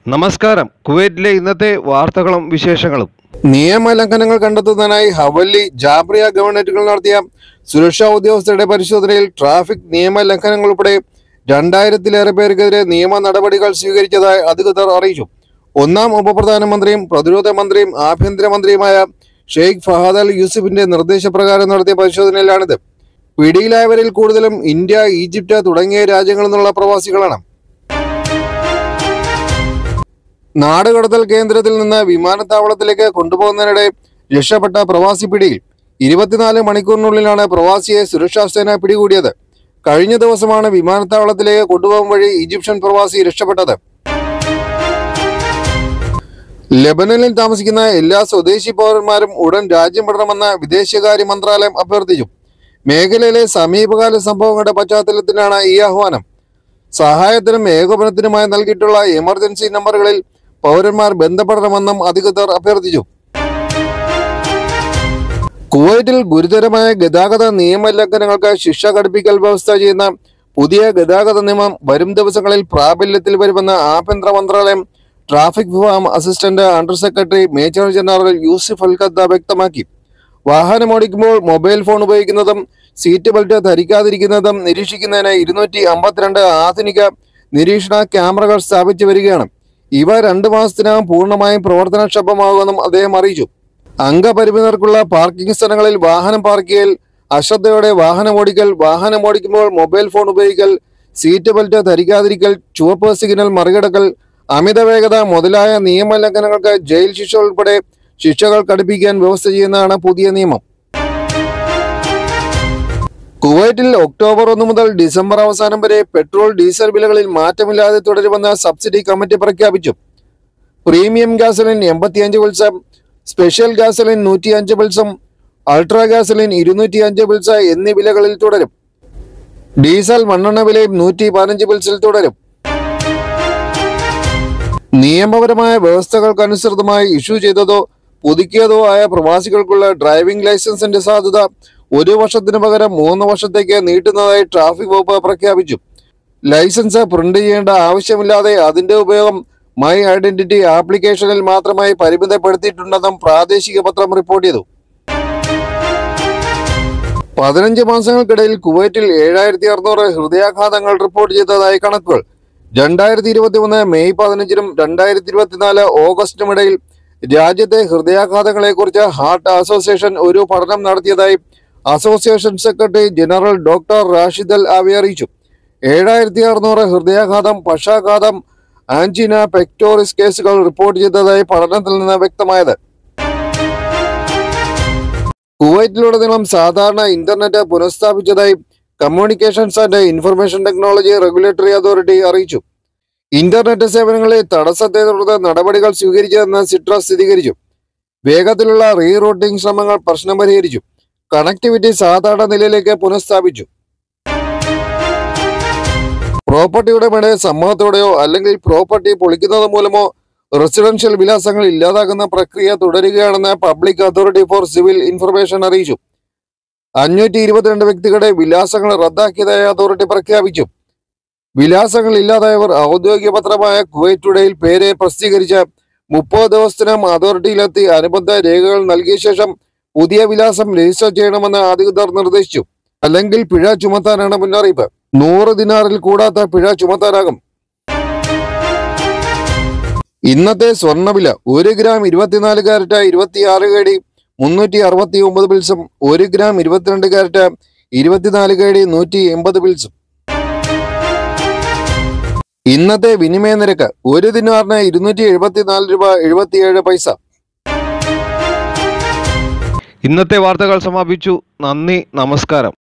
നമസ്കാരം കുവൈറ്റിലെ ഇന്നത്തെ വാർത്തകളും വിശേഷങ്ങളും നിയമലംഘനങ്ങൾ കണ്ടെത്തുന്നതിനായി ഹവല്ലി ജാബ്രിയ ഗവൺമെന്റുകൾ നടത്തിയ സുരക്ഷാ ഉദ്യോഗസ്ഥരുടെ പരിശോധനയിൽ ട്രാഫിക് നിയമലംഘനങ്ങൾ ഉൾപ്പെടെ രണ്ടായിരത്തിലേറെ പേർക്കെതിരെ നിയമ നടപടികൾ സ്വീകരിച്ചതായി അധികൃതർ അറിയിച്ചു ഒന്നാം ഉപപ്രധാനമന്ത്രിയും പ്രതിരോധ മന്ത്രിയും ആഭ്യന്തരമന്ത്രിയുമായ ഷെയ്ഖ് ഫഹാദ് അൽ യൂസുഫിന്റെ നിർദ്ദേശപ്രകാരം നടത്തിയ പരിശോധനയിലാണിത് പിടിയിലായവരിൽ കൂടുതലും ഇന്ത്യ ഈജിപ്ത് തുടങ്ങിയ രാജ്യങ്ങളിൽ നിന്നുള്ള പ്രവാസികളാണ് നാടുകടത്തൽ കേന്ദ്രത്തിൽ നിന്ന് വിമാനത്താവളത്തിലേക്ക് കൊണ്ടുപോകുന്നതിനിടെ രക്ഷപ്പെട്ട പ്രവാസി പിടിയിൽ ഇരുപത്തിനാല് മണിക്കൂറിനുള്ളിലാണ് പ്രവാസിയെ സുരക്ഷാ സേന പിടികൂടിയത് കഴിഞ്ഞ ദിവസമാണ് വിമാനത്താവളത്തിലേക്ക് കൊണ്ടുപോകും വഴി ഈജിപ്ഷ്യൻ പ്രവാസി രക്ഷപ്പെട്ടത് ലെബനനിൽ താമസിക്കുന്ന എല്ലാ സ്വദേശി പൗരന്മാരും ഉടൻ രാജ്യം വിടണമെന്ന് വിദേശകാര്യ മന്ത്രാലയം അഭ്യർത്ഥിച്ചു മേഖലയിലെ സമീപകാല സംഭവങ്ങളുടെ പശ്ചാത്തലത്തിലാണ് ഈ ആഹ്വാനം സഹായത്തിനും ഏകോപനത്തിനുമായി നൽകിയിട്ടുള്ള എമർജൻസി നമ്പറുകളിൽ പൗരന്മാർ ബന്ധപ്പെടണമെന്നും അധികൃതർ അഭ്യർത്ഥിച്ചു കുവൈറ്റിൽ ഗുരുതരമായ ഗതാഗത നിയമലംഘനങ്ങൾക്ക് ശിക്ഷ കടുപ്പിക്കൽ വ്യവസ്ഥ ചെയ്യുന്ന പുതിയ ഗതാഗത നിയമം വരും ദിവസങ്ങളിൽ പ്രാബല്യത്തിൽ വരുമെന്ന് ആഭ്യന്തര മന്ത്രാലയം ട്രാഫിക് വിഭാഗം assistant under secretary major general Yousif അൽഖദ്ദ വ്യക്തമാക്കി വാഹനം ഓടിക്കുമ്പോൾ മൊബൈൽ ഫോൺ ഉപയോഗിക്കുന്നതും സീറ്റ് ബെൽറ്റ് ധരിക്കാതിരിക്കുന്നതും നിരീക്ഷിക്കുന്നതിന് ഇരുന്നൂറ്റി അമ്പത്തിരണ്ട് ആധുനിക നിരീക്ഷണ ക്യാമറകൾ സ്ഥാപിച്ചു വരികയാണ് ഇവ രണ്ട് മാസത്തിനകം പൂർണ്ണമായും പ്രവർത്തനക്ഷമമാകുമെന്നും അദ്ദേഹം അറിയിച്ചു അംഗപരിമിതർക്കുള്ള പാർക്കിംഗ് സ്ഥലങ്ങളിൽ വാഹനം പാർക്ക് ചെയ്യൽ അശ്രദ്ധയോടെ വാഹനം ഓടിക്കൽ വാഹനം ഓടിക്കുമ്പോൾ മൊബൈൽ ഫോൺ ഉപയോഗിക്കൽ സീറ്റ് ബെൽറ്റ് ധരിക്കാതിരിക്കൽ ചുവപ്പ് സിഗ്നൽ മറികടക്കൽ അമിത വേഗത മുതലായ നിയമലംഘനങ്ങൾക്ക് ജയിൽ ശിക്ഷ ഉൾപ്പെടെ ശിക്ഷകൾ കടുപ്പിക്കാൻ വ്യവസ്ഥ ചെയ്യുന്നതാണ് പുതിയ നിയമം കുവൈറ്റിൽ ഒക്ടോബർ ഒന്ന് മുതൽ ഡിസംബർ അവസാനം വരെ പെട്രോൾ ഡീസൽ വിലകളിൽ മാറ്റമില്ലാതെ തുടരുമെന്ന് സബ്സിഡി കമ്മിറ്റി പ്രഖ്യാപിച്ചു പ്രീമിയം ഗ്യാസലിൻ എൺപത്തിയഞ്ച് പിൾസം സ്പെഷ്യൽ ഗ്യാസലിൻ നൂറ്റി അഞ്ച് പിൾസം അൾട്രാ ഗ്യാസലിൻ ഇരുന്നൂറ്റി അഞ്ച് പിൾസ എന്നീ വിലകളിൽ തുടരും ഡീസൽ മണ്ണെണ്ണ വിലയും നൂറ്റി പതിനഞ്ച് പിൾസിൽ തുടരും നിയമപരമായ വ്യവസ്ഥകൾക്കനുസൃതമായി ഇഷ്യൂ ചെയ്തതോ പുതുക്കിയതോ ആയ പ്രവാസികൾക്കുള്ള ഡ്രൈവിംഗ് ലൈസൻസിന്റെ സാധ്യത ഒരു വർഷത്തിന് പകരം മൂന്ന് വർഷത്തേക്ക് നീട്ടുന്നതായി ട്രാഫിക് വകുപ്പ് പ്രഖ്യാപിച്ചു ലൈസൻസ് പ്രിന്റ് ചെയ്യേണ്ട ആവശ്യമില്ലാതെ അതിന്റെ ഉപയോഗം മൈ ഐഡന്റിറ്റി ആപ്ലിക്കേഷനിൽ മാത്രമായി പരിമിതപ്പെടുത്തിയിട്ടുണ്ടെന്നും പ്രാദേശിക പത്രം റിപ്പോർട്ട് ചെയ്തു പതിനഞ്ച് മാസങ്ങൾക്കിടയിൽ കുവൈറ്റിൽ ഏഴായിരത്തി അറുന്നൂറ് ഹൃദയാഘാതങ്ങൾ റിപ്പോർട്ട് ചെയ്തതായി കണക്കുകൾ രണ്ടായിരത്തി ഇരുപത്തി മൂന്ന് മെയ് പതിനഞ്ചിനും രണ്ടായിരത്തി ഇരുപത്തിനാല് ഓഗസ്റ്റിനും ഇടയിൽ രാജ്യത്തെ ഹൃദയാഘാതങ്ങളെക്കുറിച്ച് ഹാർട്ട് അസോസിയേഷൻ ഒരു പഠനം നടത്തിയതായി association secretary general doctor Rashid Al ആവി അറിയിച്ചു ഏഴായിരത്തി അറുന്നൂറ് ഹൃദയാഘാതം പക്ഷാഘാതം ആൻജിന പെക്ടോറിസ് കേസുകൾ റിപ്പോർട്ട് ചെയ്തതായി പഠനത്തിൽ നിന്ന് വ്യക്തമായത് കുവൈറ്റിലുടനീളം സാധാരണ ഇന്റർനെറ്റ് പുനഃസ്ഥാപിച്ചതായി communications and information technology regulatory authority അറിയിച്ചു ഇന്റർനെറ്റ് സേവനങ്ങളെ തടസ്സത്തെ തുടർന്ന് നടപടികൾ സ്വീകരിച്ചതെന്ന് സിട്ര സ്ഥിരീകരിച്ചു വേഗത്തിലുള്ള റീറൂട്ടിംഗ് ശ്രമങ്ങൾ പ്രശ്നം പരിഹരിച്ചു കണക്ടിവിറ്റി സാധാരണ നിലയിലേക്ക് പുനഃസ്ഥാപിച്ചു പ്രോപ്പർട്ടി ഉടമയുടെ സമ്മതത്തോടെയോ അല്ലെങ്കിൽ പ്രോപ്പർട്ടി പൊളിക്കുന്നത് മൂലമോ റെസിഡൻഷ്യൽ വിലാസങ്ങൾ ഇല്ലാതാക്കുന്ന പ്രക്രിയ തുടരുകയാണെന്ന് public authority for civil information അറിയിച്ചു അഞ്ഞൂറ്റി ഇരുപത്തിരണ്ട് വ്യക്തികളുടെ വിലാസങ്ങൾ റദ്ദാക്കിയതായി അതോറിറ്റി പ്രഖ്യാപിച്ചു വിലാസങ്ങൾ ഇല്ലാതായവർ ഔദ്യോഗിക പത്രമായ കുവൈറ്റ് ടുഡേയിൽ പേര് പ്രസിദ്ധീകരിച്ച മുപ്പത് ദിവസത്തിനും അതോറിറ്റിയിലെത്തി അനുബന്ധ രേഖകൾ നൽകിയ ശേഷം പുതിയ വിലാസം രജിസ്റ്റർ ചെയ്യണമെന്ന് അധികൃതർ നിർദ്ദേശിച്ചു അല്ലെങ്കിൽ പിഴ ചുമത്താനാണ് മുന്നറിയിപ്പ് നൂറ് ദിനാറിൽ കൂടാത്ത പിഴ ചുമത്താനാകും ഇന്നത്തെ സ്വർണ്ണവില ഒരു ഗ്രാം ഇരുപത്തിനാല് കാരറ്റ് ഇരുപത്തിയാറ് കേടി മുന്നൂറ്റി അറുപത്തി ഒമ്പത് പിൽസും ഒരു ഗ്രാം ഇരുപത്തിരണ്ട് കാരറ്റ് ഇരുപത്തിനാല് കേടി നൂറ്റി എൺപത് പിൽസും ഇന്നത്തെ വിനിമയ നിരക്ക് ഒരു ദിനാറിന് ഇരുന്നൂറ്റി എഴുപത്തിനാല് രൂപ എഴുപത്തിയേഴ് പൈസ ഇന്നത്തെ വാർത്തകൾ സമാപിച്ചു നന്ദി നമസ്കാരം